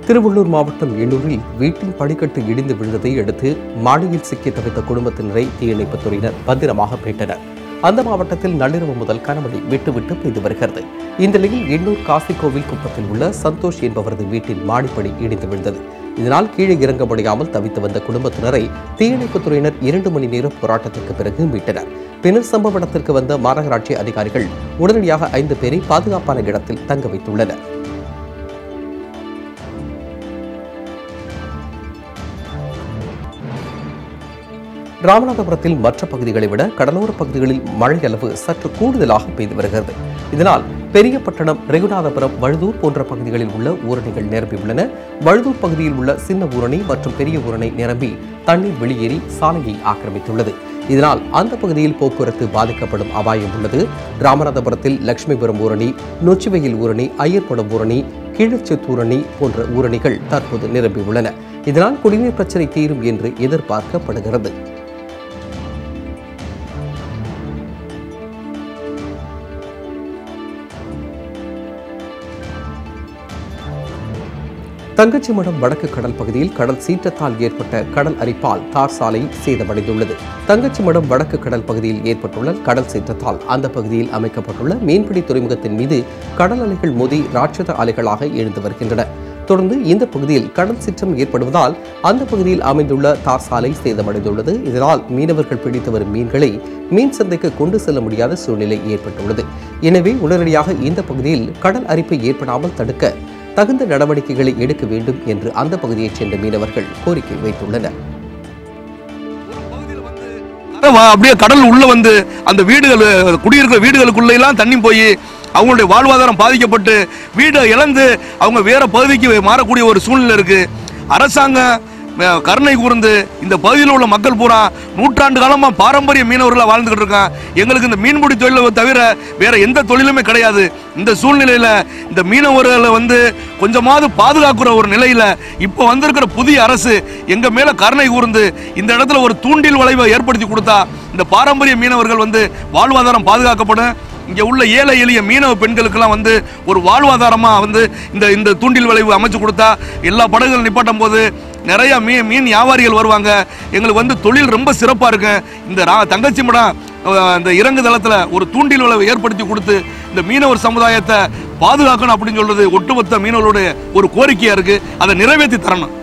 திருவள்ளூர் மாவட்டம் எண்ணூரில் வீட்டின் படிக்கட்டு இடிந்து விழுந்ததை அடுத்து மாடியில் சிக்கி தவித்த குடும்பத்தினரை தீயணைப்புத் துறையினர் பத்திரமாக மீட்டனர் அந்த மாவட்டத்தில் நள்ளிரவு முதல் கனமழை விட்டு விட்டு பெய்து வருகிறது இந்த நிலையில் எண்ணூர் காசி கோவில் குப்பத்தில் உள்ள சந்தோஷ் என்பவரது வீட்டின் மாடிப்படி இடிந்து விழுந்தது இதனால் கீழே இறங்க முடியாமல் தவித்து வந்த குடும்பத்தினரை தீயணைப்புத் துறையினர் இரண்டு மணி நேரம் போராட்டத்திற்கு பிறகு மீட்டனர் பின்னர் சம்பவ இடத்திற்கு வந்த மாநகராட்சி அதிகாரிகள் உடனடியாக ஐந்து பேரை பாதுகாப்பான இடத்தில் தங்க வைத்துள்ளனர் ராமநாதபுரத்தில் மற்ற பகுதிகளை விட கடலோர பகுதிகளில் மழை அளவு சற்று கூடுதலாக பெய்து வருகிறது இதனால் பெரியபட்டணம் ரெகுநாதபுரம் வழுதூர் போன்ற பகுதிகளில் உள்ள ஊரணிகள் நிரம்பியுள்ளன வழுதூர் பகுதியில் உள்ள சின்ன ஊரணி மற்றும் பெரிய ஊரணி நிரம்பி தண்ணீர் வெளியேறி சாலையை ஆக்கிரமித்துள்ளது இதனால் அந்த பகுதியில் போக்குவரத்து பாதிக்கப்படும் அபாயம் உள்ளது ராமநாதபுரத்தில் லட்சுமிபுரம் ஊரணி நொச்சிவெயில் ஊரணி ஐயர்படம் ஊரணி கீழச்செத்தூரணி போன்ற ஊரணிகள் தற்போது நிரம்பியுள்ளன இதனால் குடிநீர் பிரச்சனை தீரும் என்று எதிர்பார்க்கப்படுகிறது தங்கச்சிமடம் வடக்கு கடல் பகுதியில் கடல் சீற்றத்தால் ஏற்பட்ட கடல் அரிப்பால் தார் சாலை சேதமடைந்துள்ளது தங்கச்சிமடம் வடக்கு கடல் பகுதியில் ஏற்பட்டுள்ள கடல் சீற்றத்தால் அந்த பகுதியில் அமைக்கப்பட்டுள்ள மீன்பிடி துறைமுகத்தின் மீது கடல் அலைகள் மோதி ராட்சத அலைகளாக எழுந்து வருகின்றன தொடர்ந்து இந்த பகுதியில் கடல் சீற்றம் ஏற்படுவதால் அந்த பகுதியில் அமைந்துள்ள தார் சாலை சேதமடைந்துள்ளது இதனால் மீனவர்கள் பிடித்து வரும் மீன்களை மீன் சந்தைக்கு கொண்டு செல்ல முடியாத சூழ்நிலை ஏற்பட்டுள்ளது எனவே உடனடியாக இந்த பகுதியில் கடல் அரிப்பு ஏற்படாமல் தடுக்க தகுந்த நடவடிக்கைகளை எடுக்க வேண்டும் என்று அந்த பகுதியைச் சேர்ந்த மீனவர்கள் கோரிக்கை வைத்துள்ளனர் வ- அப்படியே கடல் உள்ள வந்து அந்த வீடுகள் குடியிருக்கிற வீடுகளுக்குள்ள எல்லாம் தண்ணி போய் அவங்களுடைய வாழ்வாதாரம் பாதிக்கப்பட்டு வீடை இழந்து அவங்க வேற பகுதிக்கு மாறக்கூடிய ஒரு சூழ்நிலை இருக்கு அரசாங்கம் அஹ், கருணை கூர்ந்து இந்த பகுதியில் உள்ள மக்கள் பூரா நூற்றாண்டு காலமா பாரம்பரிய மீனவர்களாக வாழ்ந்துகிட்டு இருக்கான் எங்களுக்கு இந்த மீன்பிடி தொழிலை தவிர வேற எந்த தொழிலுமே கிடையாது இந்த சூழ்நிலையில இந்த மீனவர்களை வந்து கொஞ்சமாவது பாதுகாக்கிற ஒரு நிலையில இப்போ வந்திருக்கிற புதிய அரசு எங்க மேல கருணை கூர்ந்து இந்த இடத்துல ஒரு தூண்டில் வளைவை ஏற்படுத்தி கொடுத்தா இந்த பாரம்பரிய மீனவர்கள் வந்து வாழ்வாதாரம் பாதுகாக்கப்படும் இங்க உள்ள ஏழை எளிய மீனவ பெண்களுக்கெல்லாம் வந்து ஒரு வாழ்வாதாரமா வந்து இந்த இந்த தூண்டில் விளைவு அமைச்சு கொடுத்தா எல்லா படகுகள் நிப்பாட்டும் போது நிறைய மீன் மீன் வியாபாரிகள் வருவாங்க எங்களுக்கு வந்து தொழில் ரொம்ப சிறப்பா இருக்கு இந்த ரா தங்கச்சி மடம் அஹ், இந்த இறங்கு தளத்துல ஒரு தூண்டில் விளைவு ஏற்படுத்தி கொடுத்து இந்த மீனவர் சமுதாயத்தை பாதுகாக்கணும் அப்படின்னு சொல்றது ஒட்டுமொத்த மீனவர்களுடைய ஒரு கோரிக்கையா இருக்கு அதை நிறைவேற்றி தரணும்